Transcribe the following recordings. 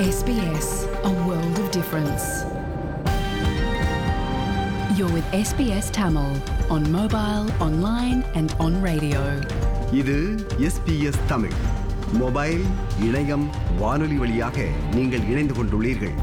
SBS, a world of difference. You're with SBS Tamil on mobile, online, and on radio. இது SBS Tamil mobile இணையம் வானொலி வழியாக நீங்கள் இணைந்து கொண்டுள்ளீர்கள்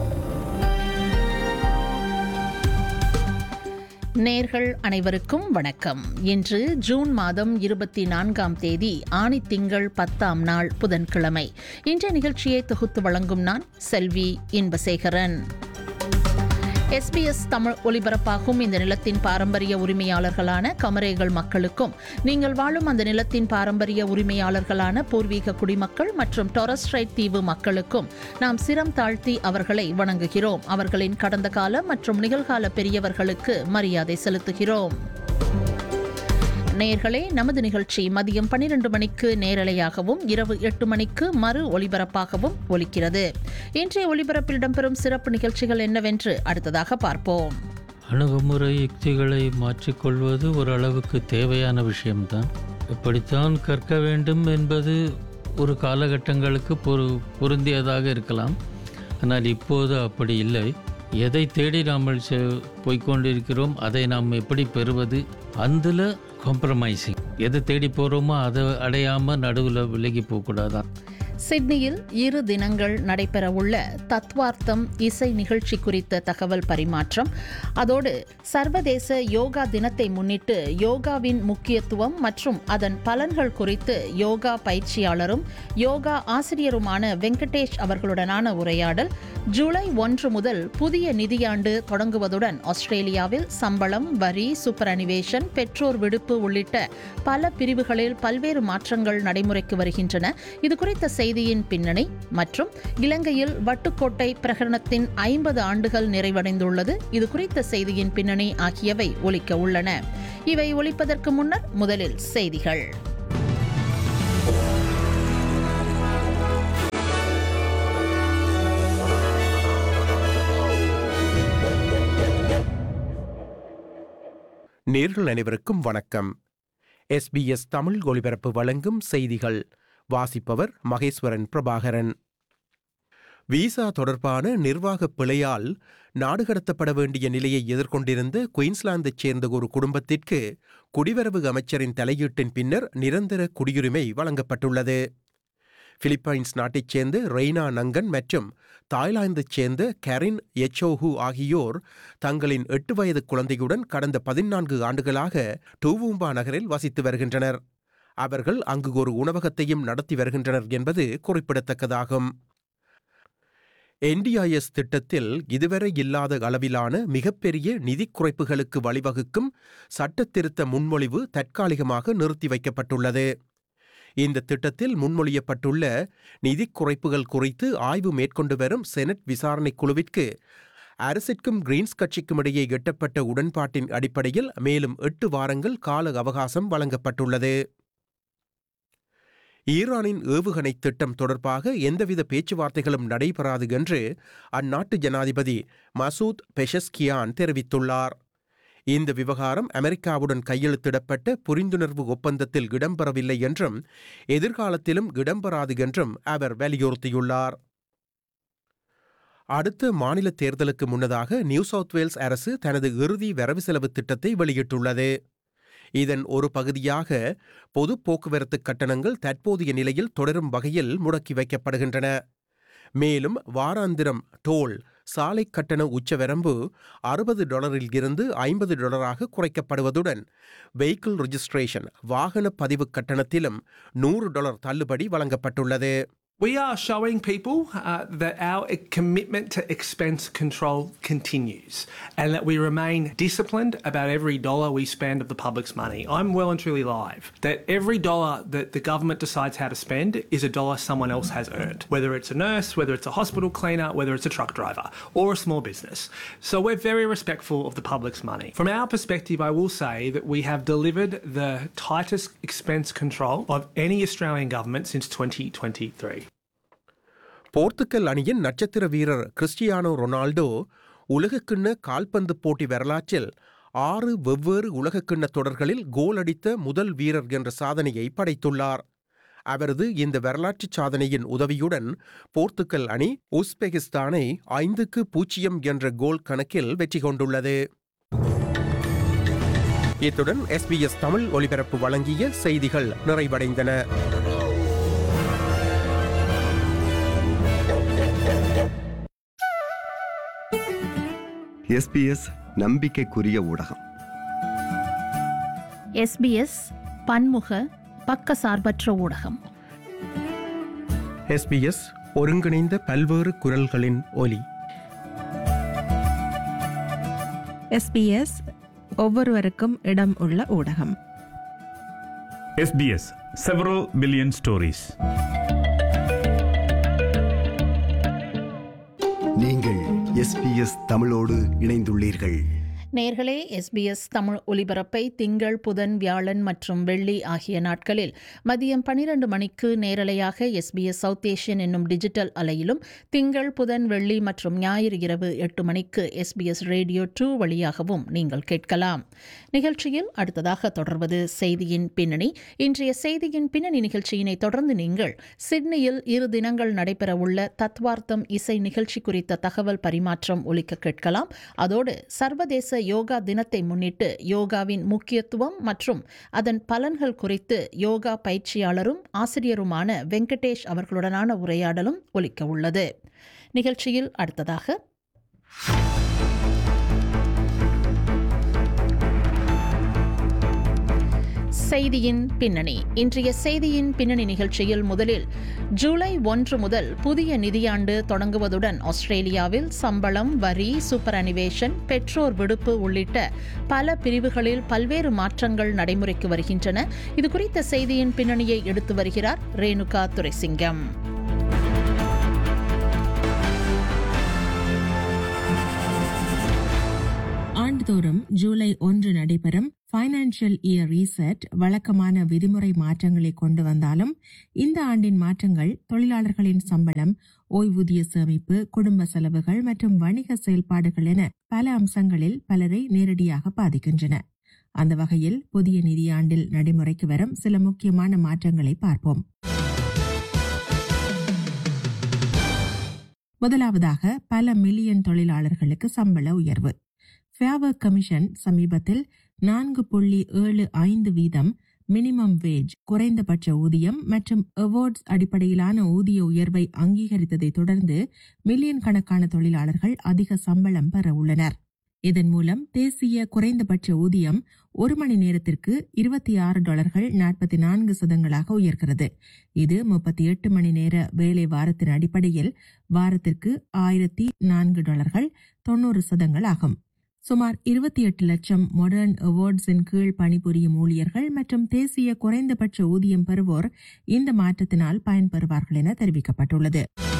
நேர்கள் அனைவருக்கும் வணக்கம் இன்று ஜூன் மாதம் இருபத்தி நான்காம் தேதி ஆணி திங்கள் பத்தாம் நாள் புதன்கிழமை இன்றைய நிகழ்ச்சியை தொகுத்து வழங்கும் நான் செல்வி இன்பசேகரன் எஸ்பிஎஸ் தமிழ் ஒலிபரப்பாகும் இந்த நிலத்தின் பாரம்பரிய உரிமையாளர்களான கமரேகள் மக்களுக்கும் நீங்கள் வாழும் அந்த நிலத்தின் பாரம்பரிய உரிமையாளர்களான பூர்வீக குடிமக்கள் மற்றும் டொரஸ்ட்ரைட் தீவு மக்களுக்கும் நாம் சிரம் தாழ்த்தி அவர்களை வணங்குகிறோம் அவர்களின் கடந்த கால மற்றும் நிகழ்கால பெரியவர்களுக்கு மரியாதை செலுத்துகிறோம் நேர்களே நமது நிகழ்ச்சி மதியம் பன்னிரண்டு மணிக்கு நேரலையாகவும் இரவு எட்டு மணிக்கு மறு ஒலிபரப்பாகவும் ஒலிக்கிறது இன்றைய ஒலிபரப்பில் இடம்பெறும் சிறப்பு நிகழ்ச்சிகள் என்னவென்று அடுத்ததாக பார்ப்போம் அணுகுமுறை யுக்திகளை மாற்றிக்கொள்வது ஒரு அளவுக்கு தேவையான விஷயம்தான் எப்படித்தான் கற்க வேண்டும் என்பது ஒரு காலகட்டங்களுக்கு பொரு பொருந்தியதாக இருக்கலாம் ஆனால் இப்போது அப்படி இல்லை எதை தேடி நாம் செ- போய்க்கொண்டிருக்கிறோம் அதை நாம் எப்படி பெறுவது அதில் காம்ப்ரமைசிங் எதை தேடி போகிறோமோ அதை அடையாமல் நடுவில் விலகி போகக்கூடாதான் சிட்னியில் இரு தினங்கள் நடைபெறவுள்ள தத்வார்த்தம் இசை நிகழ்ச்சி குறித்த தகவல் பரிமாற்றம் அதோடு சர்வதேச யோகா தினத்தை முன்னிட்டு யோகாவின் முக்கியத்துவம் மற்றும் அதன் பலன்கள் குறித்து யோகா பயிற்சியாளரும் யோகா ஆசிரியருமான வெங்கடேஷ் அவர்களுடனான உரையாடல் ஜூலை ஒன்று முதல் புதிய நிதியாண்டு தொடங்குவதுடன் ஆஸ்திரேலியாவில் சம்பளம் வரி சூப்பர் அனிவேஷன் பெற்றோர் விடுப்பு உள்ளிட்ட பல பிரிவுகளில் பல்வேறு மாற்றங்கள் நடைமுறைக்கு வருகின்றன இது குறித்த செய்தியின் பின்னணி மற்றும் இலங்கையில் வட்டுக்கோட்டை பிரகடனத்தின் ஐம்பது ஆண்டுகள் நிறைவடைந்துள்ளது இது குறித்த செய்தியின் பின்னணி ஆகியவை ஒலிக்க உள்ளன இவை ஒலிப்பதற்கு முன்னர் முதலில் செய்திகள் நேர்கள் அனைவருக்கும் வணக்கம் எஸ்பிஎஸ் தமிழ் ஒலிபரப்பு வழங்கும் செய்திகள் வாசிப்பவர் மகேஸ்வரன் பிரபாகரன் விசா தொடர்பான நிர்வாக பிழையால் நாடு கடத்தப்பட வேண்டிய நிலையை எதிர்கொண்டிருந்த குயின்ஸ்லாந்தைச் சேர்ந்த ஒரு குடும்பத்திற்கு குடிவரவு அமைச்சரின் தலையீட்டின் பின்னர் நிரந்தர குடியுரிமை வழங்கப்பட்டுள்ளது பிலிப்பைன்ஸ் நாட்டைச் சேர்ந்த ரெய்னா நங்கன் மற்றும் தாய்லாந்தைச் சேர்ந்த கரின் எச்சோஹு ஆகியோர் தங்களின் எட்டு வயது குழந்தையுடன் கடந்த பதினான்கு ஆண்டுகளாக டூவூம்பா நகரில் வசித்து வருகின்றனர் அவர்கள் அங்கு ஒரு உணவகத்தையும் நடத்தி வருகின்றனர் என்பது குறிப்பிடத்தக்கதாகும் என்டிஐஎஸ் திட்டத்தில் இதுவரை இல்லாத அளவிலான மிகப்பெரிய நிதி குறைப்புகளுக்கு வழிவகுக்கும் சட்டத்திருத்த முன்மொழிவு தற்காலிகமாக நிறுத்தி வைக்கப்பட்டுள்ளது இந்த திட்டத்தில் முன்மொழியப்பட்டுள்ள நிதி குறைப்புகள் குறித்து ஆய்வு மேற்கொண்டு வரும் செனட் விசாரணைக் குழுவிற்கு அரசிற்கும் கிரீன்ஸ் கட்சிக்கும் இடையே எட்டப்பட்ட உடன்பாட்டின் அடிப்படையில் மேலும் எட்டு வாரங்கள் கால அவகாசம் வழங்கப்பட்டுள்ளது ஈரானின் ஏவுகணை திட்டம் தொடர்பாக எந்தவித பேச்சுவார்த்தைகளும் நடைபெறாது என்று அந்நாட்டு ஜனாதிபதி மசூத் பெஷஸ்கியான் தெரிவித்துள்ளார் இந்த விவகாரம் அமெரிக்காவுடன் கையெழுத்திடப்பட்ட புரிந்துணர்வு ஒப்பந்தத்தில் இடம்பெறவில்லை என்றும் எதிர்காலத்திலும் இடம்பெறாது என்றும் அவர் வலியுறுத்தியுள்ளார் அடுத்த மாநில தேர்தலுக்கு முன்னதாக நியூ சவுத் வேல்ஸ் அரசு தனது இறுதி வரவு செலவு திட்டத்தை வெளியிட்டுள்ளது இதன் ஒரு பகுதியாக பொது போக்குவரத்து கட்டணங்கள் தற்போதைய நிலையில் தொடரும் வகையில் முடக்கி வைக்கப்படுகின்றன மேலும் வாராந்திரம் டோல் சாலை கட்டண உச்சவரம்பு அறுபது டாலரில் இருந்து ஐம்பது டாலராக குறைக்கப்படுவதுடன் வெஹிக்கிள் ரெஜிஸ்ட்ரேஷன் வாகன பதிவு கட்டணத்திலும் நூறு டாலர் தள்ளுபடி வழங்கப்பட்டுள்ளது We are showing people uh, that our commitment to expense control continues and that we remain disciplined about every dollar we spend of the public's money. I'm well and truly live that every dollar that the government decides how to spend is a dollar someone else has earned, whether it's a nurse, whether it's a hospital cleaner, whether it's a truck driver or a small business. So we're very respectful of the public's money. From our perspective, I will say that we have delivered the tightest expense control of any Australian government since 2023. Portugal அணியின் நட்சத்திர வீரர் Cristiano Ronaldo உலகக்கிண்ண கால்பந்து போட்டி வரலாற்றில் ஆறு வெவ்வேறு உலகக்கிண்ண தொடர்களில் கோல் அடித்த முதல் வீரர் என்ற சாதனையை படைத்துள்ளார் அவரது இந்த வரலாற்று சாதனையின் உதவியுடன் போர்த்துக்கல் அணி உஸ்பெகிஸ்தானை ஐந்துக்கு பூஜ்ஜியம் என்ற கோல் கணக்கில் வெற்றி கொண்டுள்ளது இத்துடன் எஸ்பிஎஸ் தமிழ் ஒலிபரப்பு வழங்கிய செய்திகள் நிறைவடைந்தன எஸ்பிஎஸ் நம்பிக்கைக்குரிய ஊடகம் எஸ்பிஎஸ் பன்முக பக்கசார்பற்ற ஊடகம் எஸ்பிஎஸ் ஒருங்கிணைந்த பல்வேறு குரல்களின் ஒலி எஸ்பிஎஸ் ஒவ்வொருவருக்கும் இடம் உள்ள ஊடகம் SBS several billion stories. நீங்கள் எஸ்பிஎஸ் தமிழோடு இணைந்துள்ளீர்கள் நேர்களே எஸ்பிஎஸ் தமிழ் ஒலிபரப்பை திங்கள் புதன் வியாழன் மற்றும் வெள்ளி ஆகிய நாட்களில் மதியம் பனிரெண்டு மணிக்கு நேரலையாக எஸ்பிஎஸ் சவுத் ஏஷியன் என்னும் டிஜிட்டல் அலையிலும் திங்கள் புதன் வெள்ளி மற்றும் ஞாயிறு இரவு எட்டு மணிக்கு எஸ்பிஎஸ் ரேடியோ டூ வழியாகவும் நீங்கள் கேட்கலாம் நிகழ்ச்சியில் அடுத்ததாக தொடர்வது செய்தியின் பின்னணி இன்றைய செய்தியின் பின்னணி நிகழ்ச்சியினை தொடர்ந்து நீங்கள் சிட்னியில் இரு தினங்கள் நடைபெறவுள்ள தத்வார்த்தம் இசை நிகழ்ச்சி குறித்த தகவல் பரிமாற்றம் ஒலிக்க கேட்கலாம் அதோடு சர்வதேச யோகா தினத்தை முன்னிட்டு யோகாவின் முக்கியத்துவம் மற்றும் அதன் பலன்கள் குறித்து யோகா பயிற்சியாளரும் ஆசிரியருமான வெங்கடேஷ் அவர்களுடனான உரையாடலும் ஒலிக்க உள்ளது நிகழ்ச்சியில் அடுத்ததாக செய்தியின் பின்னணி இன்றைய செய்தியின் பின்னணி நிகழ்ச்சியில் முதலில் ஜூலை ஒன்று முதல் புதிய நிதியாண்டு தொடங்குவதுடன் ஆஸ்திரேலியாவில் சம்பளம் வரி சூப்பர் அனிவேஷன் பெற்றோர் விடுப்பு உள்ளிட்ட பல பிரிவுகளில் பல்வேறு மாற்றங்கள் நடைமுறைக்கு வருகின்றன இது குறித்த செய்தியின் பின்னணியை எடுத்து வருகிறார் ரேணுகா துரைசிங்கம் ஆண்டுதோறும் ஜூலை ஒன்று நடைபெறும் ஃபைனான்சியல் இயர் ரீசெட் வழக்கமான விதிமுறை மாற்றங்களை கொண்டு வந்தாலும் இந்த ஆண்டின் மாற்றங்கள் தொழிலாளர்களின் சம்பளம் ஓய்வூதிய சேமிப்பு குடும்ப செலவுகள் மற்றும் வணிக செயல்பாடுகள் என பல அம்சங்களில் பலரை நேரடியாக பாதிக்கின்றன அந்த வகையில் புதிய நிதியாண்டில் நடைமுறைக்கு வரும் சில முக்கியமான மாற்றங்களை பார்ப்போம் முதலாவதாக பல மில்லியன் தொழிலாளர்களுக்கு சம்பள உயர்வு ஃபேவர் கமிஷன் சமீபத்தில் நான்கு புள்ளி ஏழு ஐந்து வீதம் மினிமம் வேஜ் குறைந்தபட்ச ஊதியம் மற்றும் அவார்ட்ஸ் அடிப்படையிலான ஊதிய உயர்வை அங்கீகரித்ததை தொடர்ந்து மில்லியன் கணக்கான தொழிலாளர்கள் அதிக சம்பளம் பெற உள்ளனர் இதன் மூலம் தேசிய குறைந்தபட்ச ஊதியம் ஒரு மணி நேரத்திற்கு இருபத்தி ஆறு டாலர்கள் நாற்பத்தி நான்கு சதங்களாக உயர்கிறது இது முப்பத்தி எட்டு மணி நேர வேலை வாரத்தின் அடிப்படையில் வாரத்திற்கு ஆயிரத்தி நான்கு டாலர்கள் தொன்னூறு சதங்கள் ஆகும் சுமார் இருபத்தி எட்டு லட்சம் மாடர்ன் அவார்ட்ஸின் கீழ் பணிபுரியும் ஊழியர்கள் மற்றும் தேசிய குறைந்தபட்ச ஊதியம் பெறுவோர் இந்த மாற்றத்தினால் பயன்பெறுவார்கள் என தெரிவிக்கப்பட்டுள்ளது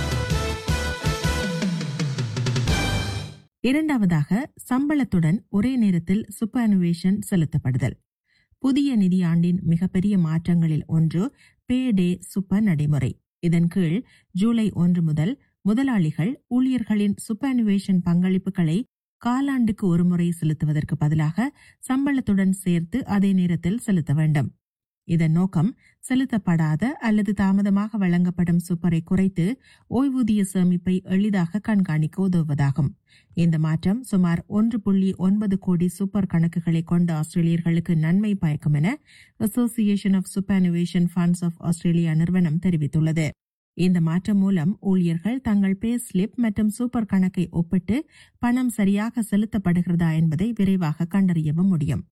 இரண்டாவதாக சம்பளத்துடன் ஒரே நேரத்தில் சுப்பனுவேஷன் செலுத்தப்படுதல் புதிய நிதியாண்டின் மிகப்பெரிய மாற்றங்களில் ஒன்று பே டே சுப்ப நடைமுறை இதன் கீழ் ஜூலை ஒன்று முதல் முதலாளிகள் ஊழியர்களின் சுப்பனுவேஷன் பங்களிப்புகளை காலாண்டுக்கு ஒருமுறை செலுத்துவதற்கு பதிலாக சம்பளத்துடன் சேர்த்து அதே நேரத்தில் செலுத்த வேண்டும் இதன் நோக்கம் செலுத்தப்படாத அல்லது தாமதமாக வழங்கப்படும் சுப்பரை குறைத்து ஓய்வூதிய சேமிப்பை எளிதாக கண்காணிக்க உதவுவதாகும் இந்த மாற்றம் சுமார் ஒன்று புள்ளி ஒன்பது கோடி சூப்பர் கணக்குகளை கொண்ட ஆஸ்திரேலியர்களுக்கு நன்மை பயக்கும் என Association of Superannuation Funds of Australia நிறுவனம் தெரிவித்துள்ளது இந்த மாற்றம் மூலம் ஊழியர்கள் தங்கள் பே ஸ்லிப் மற்றும் சூப்பர் கணக்கை ஒப்பிட்டு பணம் சரியாக செலுத்தப்படுகிறதா என்பதை விரைவாக கண்டறியவும் முடியும்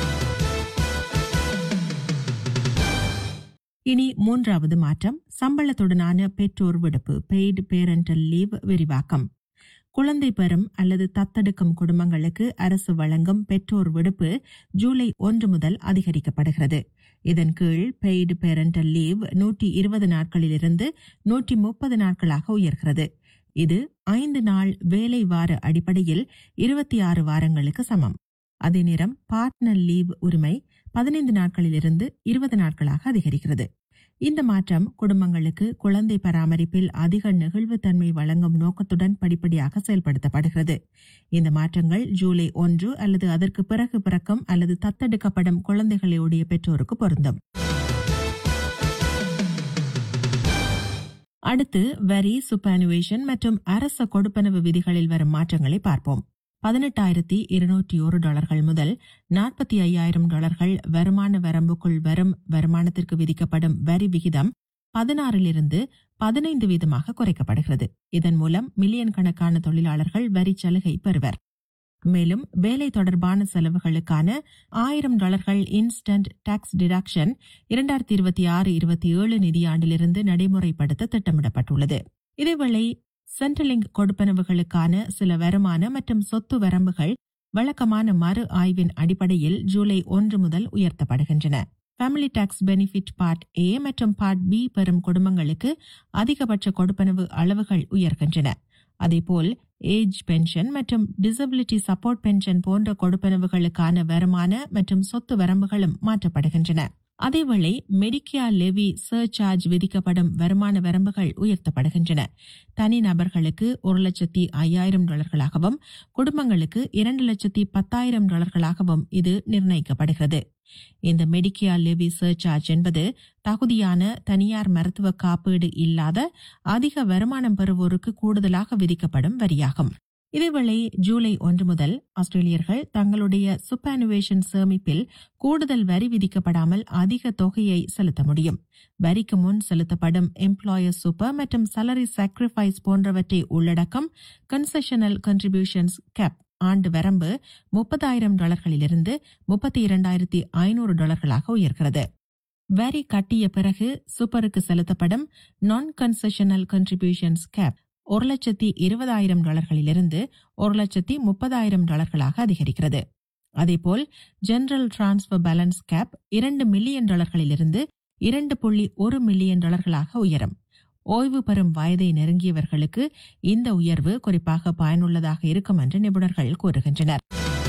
இனி மூன்றாவது மாற்றம் சம்பளத்துடனான பெற்றோர் விடுப்பு பெய்டு பேரண்டல் லீவ் விரிவாக்கம் குழந்தை பெறும் அல்லது தத்தெடுக்கும் குடும்பங்களுக்கு அரசு வழங்கும் பெற்றோர் விடுப்பு ஜூலை ஒன்று முதல் அதிகரிக்கப்படுகிறது இதன் கீழ் பெய்டு பேரண்டல் லீவ் நூற்றி இருபது நாட்களிலிருந்து நூற்றி முப்பது நாட்களாக உயர்கிறது இது ஐந்து நாள் வேலை வார அடிப்படையில் இருபத்தி ஆறு வாரங்களுக்கு சமம் அதே நேரம் பார்ட்னர் லீவ் உரிமை பதினைந்து நாட்களிலிருந்து இருபது நாட்களாக அதிகரிக்கிறது இந்த மாற்றம் குடும்பங்களுக்கு குழந்தை பராமரிப்பில் அதிக நெகிழ்வுத்தன்மை வழங்கும் நோக்கத்துடன் படிப்படியாக செயல்படுத்தப்படுகிறது இந்த மாற்றங்கள் ஜூலை ஒன்று அல்லது அதற்கு பிறகு பிறக்கும் அல்லது தத்தெடுக்கப்படும் குழந்தைகளுடைய பெற்றோருக்கு பொருந்தும் அடுத்து வரி சுப்பானுவேஷன் மற்றும் அரச கொடுப்பனவு விதிகளில் வரும் மாற்றங்களை பார்ப்போம் பதினெட்டாயிரத்தி இருநூற்றி ஒரு டாலர்கள் முதல் நாற்பத்தி ஐயாயிரம் டாலர்கள் வருமான வரம்புக்குள் வரும் வருமானத்திற்கு விதிக்கப்படும் வரி விகிதம் பதினாறிலிருந்து பதினைந்து வீதமாக குறைக்கப்படுகிறது இதன் மூலம் மில்லியன் கணக்கான தொழிலாளர்கள் வரி சலுகை பெறுவர் மேலும் வேலை தொடர்பான செலவுகளுக்கான ஆயிரம் டாலர்கள் இன்ஸ்டன்ட் டாக்ஸ் டிடக்ஷன் இரண்டாயிரத்தி இருபத்தி ஆறு இருபத்தி ஏழு நிதியாண்டிலிருந்து நடைமுறைப்படுத்த திட்டமிடப்பட்டுள்ளது இதேவேளை சென்ட்ரலிங்க் கொடுப்பனவுகளுக்கான சில வருமான மற்றும் சொத்து வரம்புகள் வழக்கமான மறு ஆய்வின் அடிப்படையில் ஜூலை ஒன்று முதல் உயர்த்தப்படுகின்றன family tax benefit part A மற்றும் பார்ட் பி பெறும் குடும்பங்களுக்கு அதிகபட்ச கொடுப்பனவு அளவுகள் உயர்கின்றன அதேபோல் ஏஜ் பென்ஷன் மற்றும் டிசபிலிட்டி சப்போர்ட் பென்ஷன் போன்ற கொடுப்பனவுகளுக்கான வருமான மற்றும் சொத்து வரம்புகளும் மாற்றப்படுகின்றன அதேவேளை மெடிக்கியா லெவி சர்சார்ஜ் விதிக்கப்படும் வருமான வரம்புகள் உயர்த்தப்படுகின்றன தனி நபர்களுக்கு ஒரு லட்சத்தி ஐயாயிரம் டாலர்களாகவும் குடும்பங்களுக்கு இரண்டு லட்சத்தி பத்தாயிரம் டாலர்களாகவும் இது நிர்ணயிக்கப்படுகிறது இந்த மெடிக்கியா லெவி சர்சார்ஜ் என்பது தகுதியான தனியார் மருத்துவ காப்பீடு இல்லாத அதிக வருமானம் பெறுவோருக்கு கூடுதலாக விதிக்கப்படும் வரியாகும் இதேவேளை ஜூலை ஒன்று முதல் ஆஸ்திரேலியர்கள் தங்களுடைய சுப்பானுவேஷன் சேமிப்பில் கூடுதல் வரி விதிக்கப்படாமல் அதிக தொகையை செலுத்த முடியும் வரிக்கு முன் செலுத்தப்படும் எம்ப்ளாயர் சூப்பர் மற்றும் salary sacrifice போன்றவற்றை உள்ளடக்கம் கன்செஷனல் contributions கேப் ஆண்டு வரம்பு முப்பதாயிரம் டாலர்களிலிருந்து முப்பத்தி இரண்டாயிரத்தி ஐநூறு டாலர்களாக உயர்கிறது வரி கட்டிய பிறகு சூப்பருக்கு செலுத்தப்படும் நான் கன்செஷனல் contributions கேப் ஒரு லட்சத்தி இருபதாயிரம் டாலர்களிலிருந்து ஒரு லட்சத்தி முப்பதாயிரம் டாலர்களாக அதிகரிக்கிறது அதேபோல் ஜெனரல் டிரான்ஸ்பர் பேலன்ஸ் கேப் இரண்டு மில்லியன் டாலர்களிலிருந்து இரண்டு புள்ளி ஒரு மில்லியன் டாலர்களாக உயரும் ஓய்வு பெறும் வயதை நெருங்கியவர்களுக்கு இந்த உயர்வு குறிப்பாக பயனுள்ளதாக இருக்கும் என்று நிபுணர்கள் கூறுகின்றனர்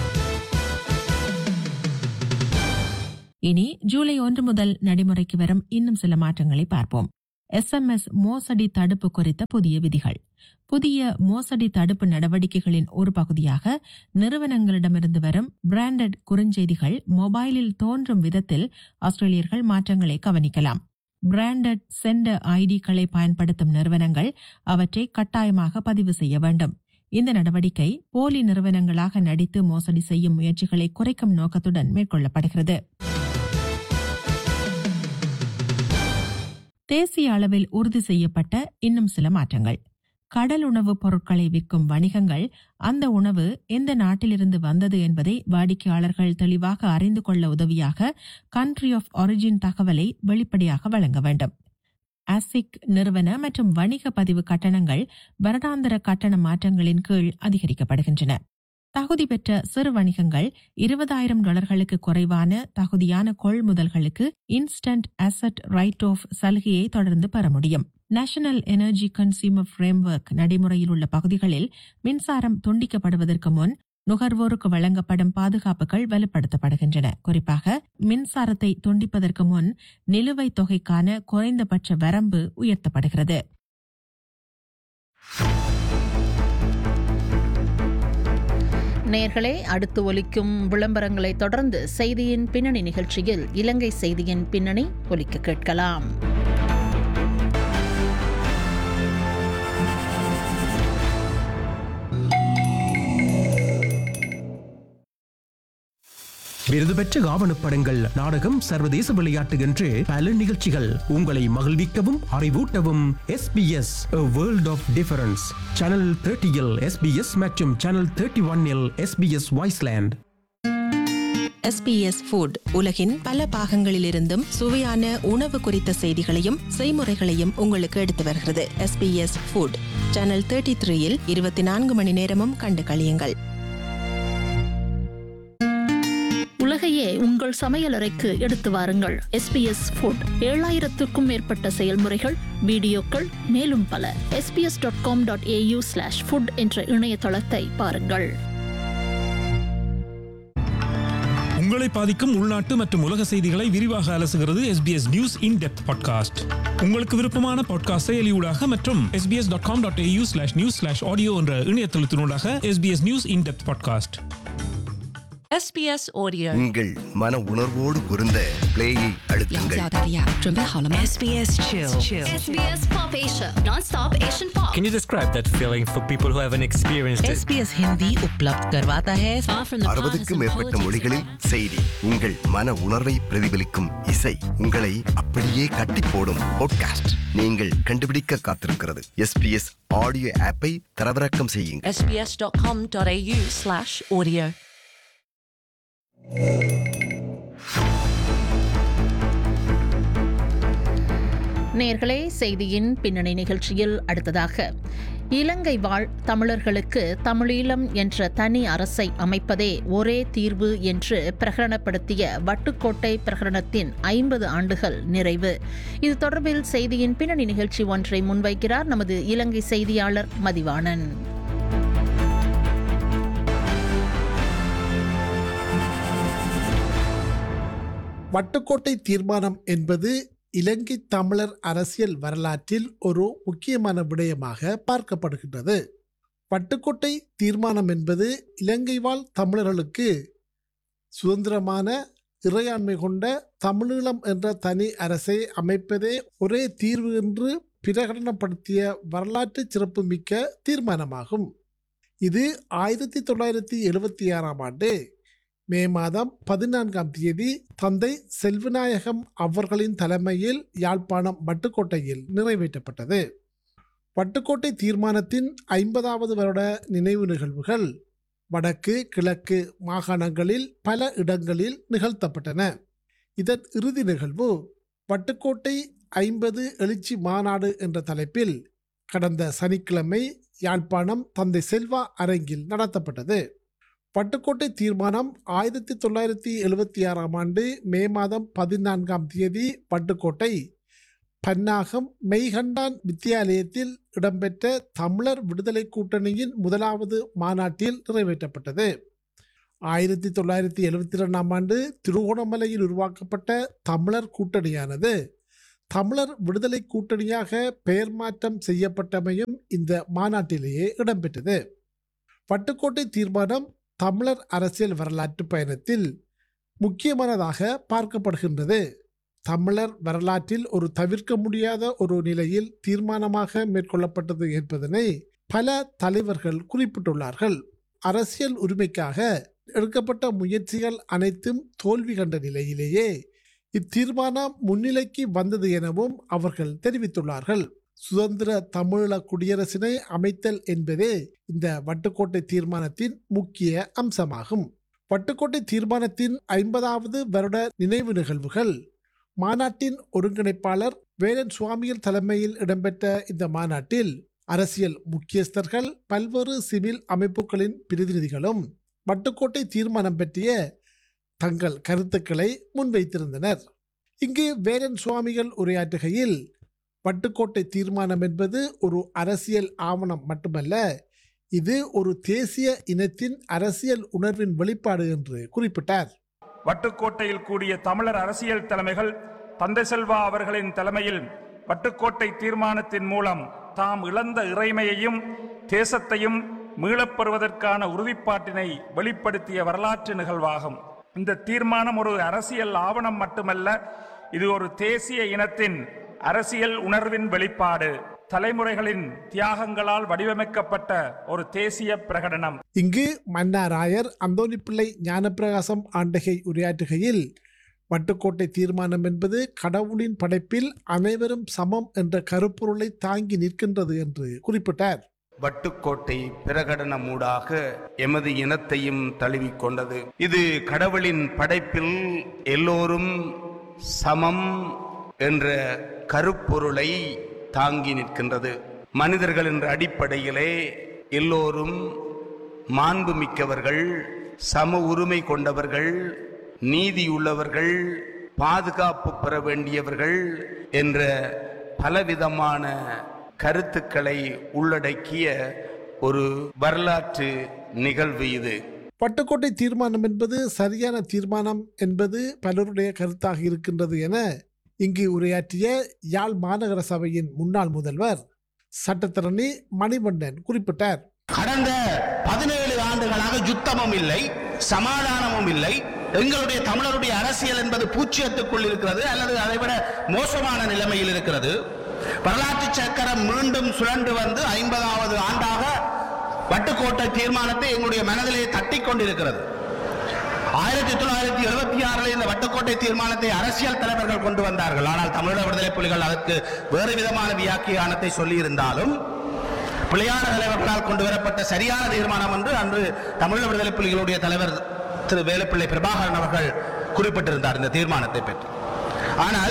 இனி ஜூலை ஒன்று முதல் நடைமுறைக்கு வரும் இன்னும் சில மாற்றங்களை பார்ப்போம் எஸ்எம்எஸ் மோசடி தடுப்பு குறித்த புதிய விதிகள் புதிய மோசடி தடுப்பு நடவடிக்கைகளின் ஒரு பகுதியாக நிறுவனங்களிடமிருந்து வரும் பிராண்டட் குறுஞ்செய்திகள் மொபைலில் தோன்றும் விதத்தில் ஆஸ்திரேலியர்கள் மாற்றங்களை கவனிக்கலாம் பிராண்டட் சென்டர் ஐடிக்களை பயன்படுத்தும் நிறுவனங்கள் அவற்றை கட்டாயமாக பதிவு செய்ய வேண்டும் இந்த நடவடிக்கை போலி நிறுவனங்களாக நடித்து மோசடி செய்யும் முயற்சிகளை குறைக்கும் நோக்கத்துடன் மேற்கொள்ளப்படுகிறது தேசிய அளவில் உறுதி செய்யப்பட்ட இன்னும் சில மாற்றங்கள் கடல் உணவுப் பொருட்களை விற்கும் வணிகங்கள் அந்த உணவு எந்த நாட்டிலிருந்து வந்தது என்பதை வாடிக்கையாளர்கள் தெளிவாக அறிந்து கொள்ள உதவியாக கண்ட்ரி ஆஃப் ஒரிஜின் தகவலை வெளிப்படையாக வழங்க வேண்டும் ஆசிக் நிறுவன மற்றும் வணிக பதிவு கட்டணங்கள் வருடாந்திர கட்டண மாற்றங்களின் கீழ் அதிகரிக்கப்படுகின்றன தகுதி பெற்ற சிறு வணிகங்கள் இருபதாயிரம் டாலர்களுக்கு குறைவான தகுதியான கொள்முதல்களுக்கு இன்ஸ்டன்ட் அசட் ரைட் ஆஃப் சலுகையை தொடர்ந்து பெற முடியும் நேஷனல் எனர்ஜி கன்சியூமர் ஃப்ரேம்வொர்க் நடைமுறையில் உள்ள பகுதிகளில் மின்சாரம் துண்டிக்கப்படுவதற்கு முன் நுகர்வோருக்கு வழங்கப்படும் பாதுகாப்புகள் வலுப்படுத்தப்படுகின்றன குறிப்பாக மின்சாரத்தை துண்டிப்பதற்கு முன் நிலுவைத் தொகைக்கான குறைந்தபட்ச வரம்பு உயர்த்தப்படுகிறது நேர்களே அடுத்து ஒலிக்கும் விளம்பரங்களை தொடர்ந்து செய்தியின் பின்னணி நிகழ்ச்சியில் இலங்கை செய்தியின் பின்னணி ஒலிக்க கேட்கலாம் விருது பெற்ற ஆவணப்படங்கள் நாடகம் சர்வதேச விளையாட்டு என்று பல நிகழ்ச்சிகள் உங்களை மகிழ்விக்கவும் அறிவூட்டவும் SBS World of Difference channel தேர்ட்டியில் எஸ்பிஎஸ் மற்றும் சேனல் தேர்ட்டி ஒன்னில் எஸ்பிஎஸ் வாய்ஸ்லேண்ட் எஸ்பிஎஸ் ஃபுட் உலகின் பல பாகங்களிலிருந்தும் சுவையான உணவு குறித்த செய்திகளையும் செய்முறைகளையும் உங்களுக்கு எடுத்து வருகிறது எஸ்பிஎஸ் ஃபுட் சேனல் தேர்ட்டி த்ரீயில் இருபத்தி நான்கு மணி நேரமும் கண்டு கழியுங்கள் உலகையே உங்கள் சமையலறைக்கு எடுத்து வாருங்கள் எஸ்பிஎஸ் ஃபுட் ஏழாயிரத்துக்கும் மேற்பட்ட செயல்முறைகள் வீடியோக்கள் மேலும் பல SBS dot com dot AU slash food என்ற இணையதளத்தை பாருங்கள் உங்களை பாதிக்கும் உள்நாட்டு மற்றும் உலக செய்திகளை விரிவாக அலசுகிறது SBS News in Depth podcast உங்களுக்கு விருப்பமான பாட்காஸ்ட் செயலியூடாக மற்றும் SBS dot com dot AU slash news slash audio என்ற இணையதளத்தினூடாக SBS News in Depth podcast SBS Audio。 உங்கள் மன உணர்வோடு பொருந்த பிளேயை அழுத்துங்கள் 大利亚准备好了吗 SBS Chill。 SBS Pop Asia, non-stop Asian pop. Can you describe that feeling for people who haven't experienced it? SBS Hindi उपलब्ध करवाता है Far from the அறுபதுக்கும் மேற்பட்ட மொழிகளில் செய்தி உங்கள் மன உணர்வை பிரதிபலிக்கும் இசை உங்களை அப்படியே கட்டி போடும் பாட்காஸ்ட் நீங்கள் கண்டுபிடிக்க காத்திருக்கிறது எஸ்பிஎஸ் ஆடியோ ஆப்பை தரவிறக்கம் செய்யுங்கள் sbs.com.au slash audio. நேர்களே செய்தியின் பின்னணி நிகழ்ச்சியில் அடுத்ததாக இலங்கை வாழ் தமிழர்களுக்கு தமிழீழம் என்ற தனி அரசை அமைப்பதே ஒரே தீர்வு என்று பிரகடனப்படுத்திய வட்டுக்கோட்டை பிரகடனத்தின் ஐம்பது ஆண்டுகள் நிறைவு இது தொடர்பில் செய்தியின் பின்னணி நிகழ்ச்சி ஒன்றை முன்வைக்கிறார் நமது இலங்கை செய்தியாளர் மதிவாணன் வட்டுக்கோட்டை தீர்மானம் என்பது இலங்கை தமிழர் அரசியல் வரலாற்றில் ஒரு முக்கியமான விடயமாக பார்க்கப்படுகின்றது வட்டுக்கோட்டை தீர்மானம் என்பது இலங்கை வாழ் தமிழர்களுக்கு சுதந்திரமான இறையாண்மை கொண்ட தமிழீழம் என்ற தனி அரசை அமைப்பதே ஒரே தீர்வு என்று பிரகடனப்படுத்திய வரலாற்று சிறப்புமிக்க தீர்மானமாகும் இது ஆயிரத்தி தொள்ளாயிரத்தி எழுபத்தி ஆறாம் ஆண்டு மே மாதம் பதினான்காம் தேதி தந்தை செல்வநாயகம் அவர்களின் தலைமையில் யாழ்ப்பாணம் வட்டுக்கோட்டையில் நிறைவேற்றப்பட்டது வட்டுக்கோட்டை தீர்மானத்தின் ஐம்பதாவது வருட நினைவு நிகழ்வுகள் வடக்கு கிழக்கு மாகாணங்களில் பல இடங்களில் நிகழ்த்தப்பட்டன இதன் இறுதி நிகழ்வு வட்டுக்கோட்டை ஐம்பது எழுச்சி மாநாடு என்ற தலைப்பில் கடந்த சனிக்கிழமை யாழ்ப்பாணம் தந்தை செல்வா அரங்கில் நடத்தப்பட்டது பட்டுக்கோட்டை தீர்மானம் ஆயிரத்தி தொள்ளாயிரத்தி எழுபத்தி ஆறாம் ஆண்டு மே மாதம் பதினான்காம் தேதி பட்டுக்கோட்டை பன்னாகம் மெய்கண்டான் வித்தியாலயத்தில் இடம்பெற்ற தமிழர் விடுதலை கூட்டணியின் முதலாவது மாநாட்டில் நிறைவேற்றப்பட்டது ஆயிரத்தி தொள்ளாயிரத்தி எழுபத்தி ரெண்டாம் ஆண்டு திருகோணமலையில் உருவாக்கப்பட்ட தமிழர் கூட்டணியானது தமிழர் விடுதலை கூட்டணியாக பெயர் மாற்றம் செய்யப்பட்டமையும் இந்த மாநாட்டிலேயே இடம்பெற்றது பட்டுக்கோட்டை தீர்மானம் தமிழர் அரசியல் வரலாற்று பயணத்தில் முக்கியமானதாக பார்க்கப்படுகின்றது தமிழர் வரலாற்றில் ஒரு தவிர்க்க முடியாத ஒரு நிலையில் தீர்மானமாக மேற்கொள்ளப்பட்டது என்பதனை பல தலைவர்கள் குறிப்பிட்டுள்ளார்கள் அரசியல் உரிமைக்காக எடுக்கப்பட்ட முயற்சிகள் அனைத்தும் தோல்வி கண்ட நிலையிலேயே இத்தீர்மானம் முன்னிலைக்கு வந்தது எனவும் அவர்கள் தெரிவித்துள்ளார்கள் சுதந்திர தமிழீழ குடியரசினை அமைத்தல் என்பதே இந்த வட்டுக்கோட்டை தீர்மானத்தின் முக்கிய அம்சமாகும் வட்டுக்கோட்டை தீர்மானத்தின் ஐம்பதாவது வருட நினைவு நிகழ்வுகள் மாநாட்டின் ஒருங்கிணைப்பாளர் வேலன் சுவாமிகள் தலைமையில் இடம்பெற்ற இந்த மாநாட்டில் அரசியல் முக்கியஸ்தர்கள் பல்வேறு சிவில் அமைப்புகளின் பிரதிநிதிகளும் வட்டுக்கோட்டை தீர்மானம் பற்றிய தங்கள் கருத்துக்களை முன்வைத்திருந்தனர் இங்கு வேலன் சுவாமிகள் உரையாற்றுகையில் வட்டுக்கோட்டை தீர்மானம் என்பது ஒரு அரசியல் ஆவணம் மட்டுமல்ல இது ஒரு தேசிய இனத்தின் அரசியல் உணர்வின் வெளிப்பாடு என்று குறிப்பிட்டார் வட்டுக்கோட்டையில் கூடிய தமிழர் அரசியல் தலைமைகள் தந்தை செல்வா அவர்களின் தலைமையில் வட்டுக்கோட்டை தீர்மானத்தின் மூலம் தாம் இழந்த இறைமையையும் தேசத்தையும் மீளப்பெறுவதற்கான உறுதிப்பாட்டினை வெளிப்படுத்திய வரலாற்று நிகழ்வாகும் இந்த தீர்மானம் ஒரு அரசியல் ஆவணம் மட்டுமல்ல இது ஒரு தேசிய இனத்தின் அரசியல் உணர்வின் வெளிப்பாடு தலைமுறைகளின் தியாகங்களால் வடிவமைக்கப்பட்ட ஒரு தேசிய பிரகடனம் இங்கு மன்னாராயர் அந்தோணிப்பிள்ளை ஞானப்பிரகாசம் ஆண்டகை உரையாற்றுகையில் வட்டுக்கோட்டை தீர்மானம் என்பது கடவுளின் படைப்பில் அனைவரும் சமம் என்ற கருப்பொருளை தாங்கி நிற்கின்றது என்று குறிப்பிட்டார் வட்டுக்கோட்டை பிரகடனமூடாக எமது இனத்தையும் தழுவிக்கொண்டது இது கடவுளின் படைப்பில் எல்லோரும் சமம் என்ற கருப்பொருளை தாங்கி நிற்கின்றது மனிதர்கள் என்ற அடிப்படையிலே எல்லோரும் மாண்பு மிக்கவர்கள் சம உரிமை கொண்டவர்கள் நீதியுள்ளவர்கள் பாதுகாப்பு பெற வேண்டியவர்கள் என்ற பலவிதமான கருத்துக்களை உள்ளடக்கிய ஒரு வரலாற்று நிகழ்வு இது பட்டுக்கோட்டை தீர்மானம் என்பது சரியான தீர்மானம் என்பது பலருடைய கருத்தாக இருக்கின்றது என இங்கு உரையாற்றிய யாழ் மாநகர சபையின் முன்னாள் முதல்வர் சட்டத்தரணி மணிவண்ணன் குறிப்பிட்டார் கடந்த பதினேழு ஆண்டுகளாக யுத்தமும் இல்லை சமாதானமும் இல்லை எங்களுடைய தமிழருடைய அரசியல் என்பது பூச்சியத்துக்குள் இருக்கிறது அல்லது அதைவிட மோசமான நிலைமையில் இருக்கிறது வரலாற்று சக்கரம் மீண்டும் சுழண்டு வந்து ஐம்பதாவது ஆண்டாக வட்டுக்கோட்டை தீர்மானத்தை எங்களுடைய மனதிலே தட்டிக் கொண்டிருக்கிறது ஆயிரத்தி தொள்ளாயிரத்தி எழுபத்தி ஆறில் இந்த வட்டுக்கோட்டை தீர்மானத்தை அரசியல் தலைவர்கள் கொண்டு வந்தார்கள் ஆனால் தமிழக விடுதலை புலிகள் அதற்கு வேறு விதமான வியாக்கியானத்தை சொல்லியிருந்தாலும் பிள்ளையான தலைவர்களால் கொண்டு வரப்பட்ட சரியான தீர்மானம் என்று அன்று தமிழக விடுதலை புலிகளுடைய தலைவர் திரு வேலுப்பிள்ளை பிரபாகரன் அவர்கள் குறிப்பிட்டிருந்தார் இந்த தீர்மானத்தை பற்றி ஆனால்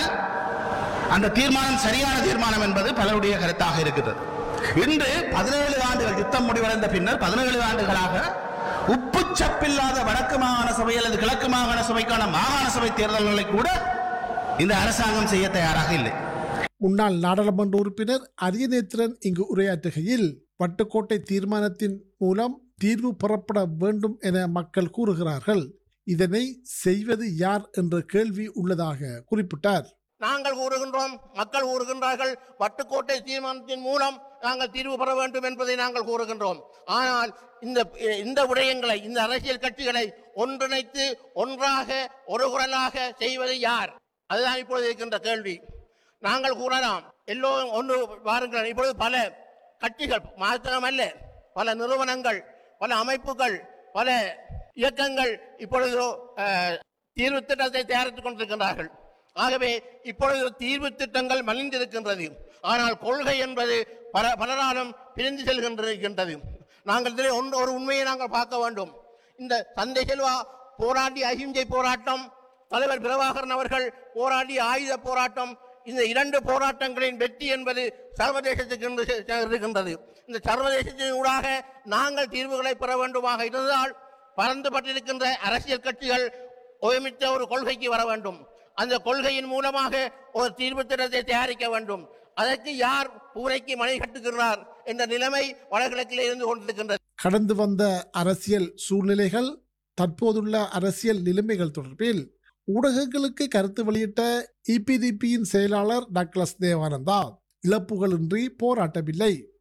அந்த தீர்மானம் சரியான தீர்மானம் என்பது பலருடைய கருத்தாக இருக்கிறது இன்று பதினேழு ஆண்டுகள் யுத்தம் முடிவடைந்த பின்னர் பதினேழு ஆண்டுகளாக உப்பு சப்பில்லாத வடக்கு மாகாண சபை அல்லது கிழக்கு மாகாண சபைக்கான மாகாண சபை தேர்தல்களை கூட இந்த அரசாங்கம் செய்ய தயாராக இல்லை முன்னாள் நாடாளுமன்ற உறுப்பினர் அரியநேத்திரன் இங்கு உரையாற்றுகையில் வட்டுக்கோட்டை தீர்மானத்தின் மூலம் தீர்வு பெறப்பட வேண்டும் என மக்கள் கூறுகிறார்கள் இதனை செய்வது யார் என்ற கேள்வி உள்ளதாக குறிப்பிட்டார் நாங்கள் கூறுகின்றோம் மக்கள் கூறுகின்றார்கள் வட்டுக்கோட்டை தீர்மானத்தின் மூலம் நாங்கள் தீர்வு பெற வேண்டும் என்பதை நாங்கள் கூறுகின்றோம் ஆனால் இந்த இந்த விடயங்களை இந்த அரசியல் கட்சிகளை ஒன்றிணைத்து ஒன்றாக ஒரு குரலாக செய்வது யார் அதுதான் இப்பொழுது இருக்கின்ற கேள்வி நாங்கள் கூறலாம் எல்லோரும் ஒன்று வாருங்கள் இப்பொழுது பல கட்சிகள் மாத்திரமல்ல பல நிறுவனங்கள் பல அமைப்புகள் பல இயக்கங்கள் இப்பொழுது அஹ், தீர்வு திட்டத்தை தயாரித்துக் கொண்டிருக்கின்றார்கள் ஆகவே இப்பொழுது தீர்வு திட்டங்கள் மலிந்திருக்கின்றது ஆனால் கொள்கை என்பது பல பலராலும் பிரிந்து செல்கின்றிருக்கின்றது நாங்கள் இதிலே ஒன்று ஒரு உண்மையை நாங்கள் பார்க்க வேண்டும் இந்த தந்தை செல்வா போராடிய அகிம்சை போராட்டம் தலைவர் பிரபாகரன் அவர்கள் போராடிய ஆயுத போராட்டம் இந்த இரண்டு போராட்டங்களின் வெற்றி என்பது சர்வதேசத்துக்கு இன்று செ- செ- இருக்கின்றது இந்த சர்வதேசத்தின் ஊடாக நாங்கள் தீர்வுகளை பெற வேண்டுமாக இருந்தால் பறந்துபட்டிருக்கின்ற அரசியல் கட்சிகள் ஒருமித்த ஒரு கொள்கைக்கு வர வேண்டும் அந்த கொள்கையின் மூலமாக ஒரு தீர்வு திட்டத்தை தயாரிக்க வேண்டும் அதற்கு யார் பூனைக்கு மணி கட்டுகிறார் என்ற நிலைமை வடகிழக்கில் இருந்து கொண்டிருக்கின்றது கடந்து வந்த அரசியல் சூழ்நிலைகள் தற்போதுள்ள அரசியல் நிலைமைகள் தொடர்பில் ஊடகங்களுக்கு கருத்து வெளியிட்ட இபிடிபியின் செயலாளர் டக்ளஸ் தேவானந்தா இழப்புகளின்றி போராட்டமில்லை